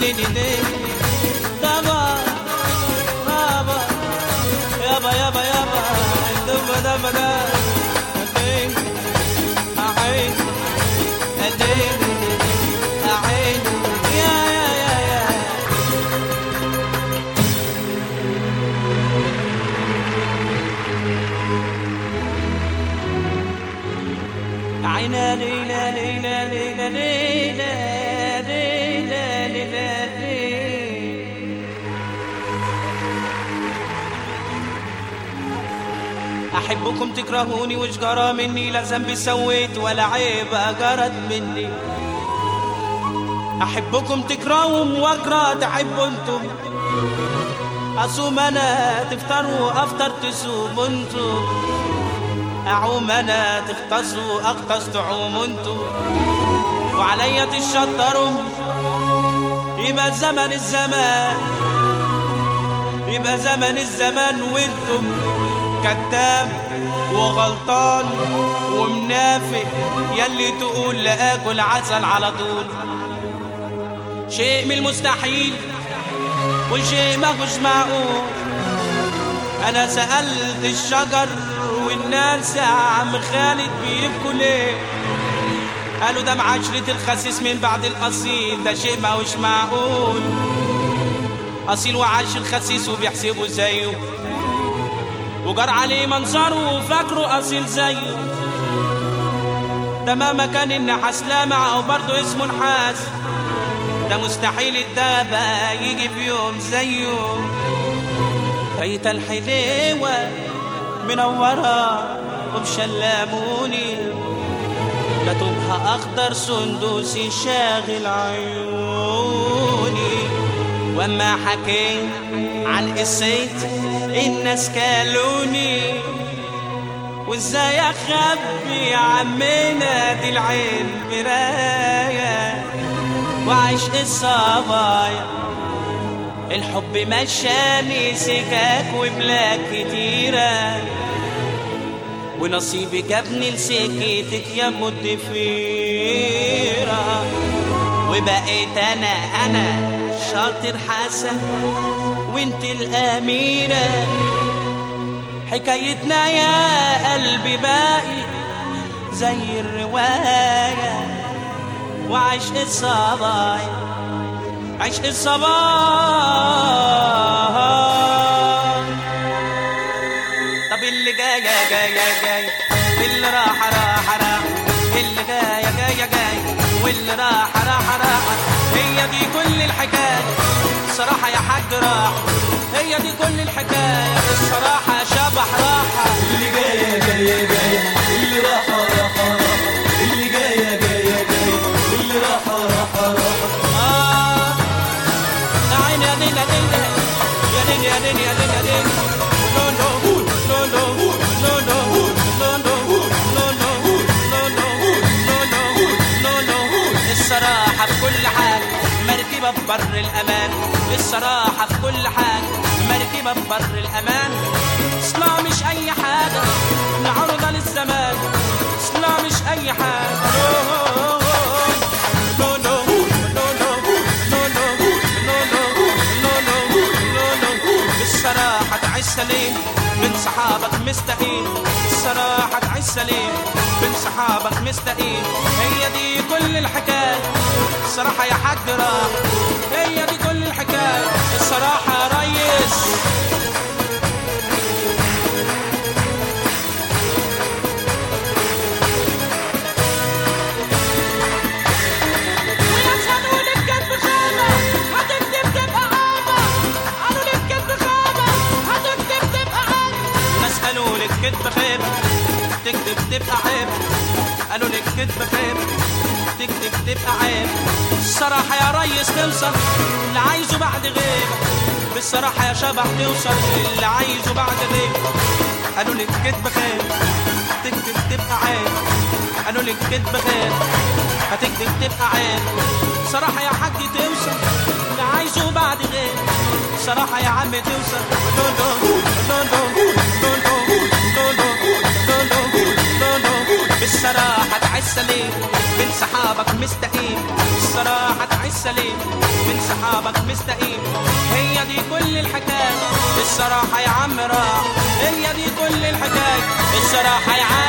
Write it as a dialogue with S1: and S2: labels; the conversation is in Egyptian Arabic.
S1: ديني ديني دابا بابا يابا يابا يابا دبا دبا دا دين أعين دين أعين يا يا يا يا عينا ليلى ليلى ليلى ليلى ليلى ليلى ليلى أحبكم تكرهوني وش جرى مني لا ذنب سويت ولا عيب جرت مني أحبكم تكرهوا وأجرى تحبوا انتم أصوم أنا تفطروا أفطر تصوم انتم أعوم أنا تختصوا أغطس تعوم انتم وعليا تشطروا يبقى زمن الزمان يبقى زمن الزمان وانتم كذاب وغلطان ومنافق يلي تقول لا اكل عسل على طول شيء من المستحيل وشيء ما هوش معقول انا سألت الشجر والناس يا عم خالد بيبكوا ليه قالوا ده معاشرة الخسيس من بعد الأصيل ده شيء ما هوش معقول أصيل وعاش الخسيس وبيحسبوا زيه وجار عليه منظره وفاكره أصيل زيه ده مهما كان النحاس لامع أو برضه اسمه نحاس ده مستحيل الدابة يجي في يوم زيه بيت الحليوة منورة ومشلموني كتبها أخضر سندوسي شاغل عيوني وما حكيت عن قصيت الناس كالوني وازاي اخبي يا عمنا دي العين مراية وعيش الصبايا الحب مشاني سكاك وبلاك كتيرة ونصيبي جابني لسكتك يا مدفيرة وبقيت انا انا شاطر حسن وانت الاميرة حكايتنا يا قلبي باقي زي الرواية وعشق الصبايا عشق الصبايا طب اللي جاية جاية جاي اللي راح راح راح اللي جاية جاية جاي واللي راح راح راح هي دي كل الحكاية الصراحة يا حاج راح هي دي كل الحكاية الصراحة شبح راحة
S2: اللي جاية جاية جاية اللي راحة راحة راحة اللي جاية جاية جاية اللي راحة راحة راحة
S1: آه يا عيني يا ليلى ليلى يا ليلى يا ليلى يا ليلى يا ليلى لو لو لو لو لو لو لو لو لو لو لو لو لو الصراحة في كل حاجة مركبة في بر الأمان الصراحة في كل حاجة مركبة في بر الأمان اصلا مش أي حاجة معروضة للزمان اصلا مش أي حاجة لو لو لو لو لو لو لو لو بالصراحة تعيش سليم من صحابك مستقيم الصراحة تعيش سليم من صحابك مستقيم هي دي كل الحكاية الصراحة يا حاج راح هي دي كل الحكاية الصراحة يا ريس ويشهدوا لك كتب خامة هتكتب تبقى عامة قالوا لك كتب خامة هتكتب تبقى عامة ناس قالوا لك كتب خيب تكتب تبقى عيب قالوا لك كتب خيب تكتب تبقى عيب الصراحة يا ريس توصل اللي عايزه بعد غيبة بالصراحة يا شبح توصل اللي عايزه بعد غيبة قالوا لك كتب خيب تكتب تبقى عيب قالوا لك كتب خيب هتكتب تبقى عيب صراحة يا حاج توصل اللي عايزه بعد غير صراحة يا عم توصل لو لو لو لو لو لو لو لو لو لو لو بالصراحة تعيش سليم من صحابك مستقيم الصراحة تعيش سليم من صحابك مستقيم هي دي كل الحكاية الصراحة يا عم راح هي دي كل الحكاية الصراحة يا عم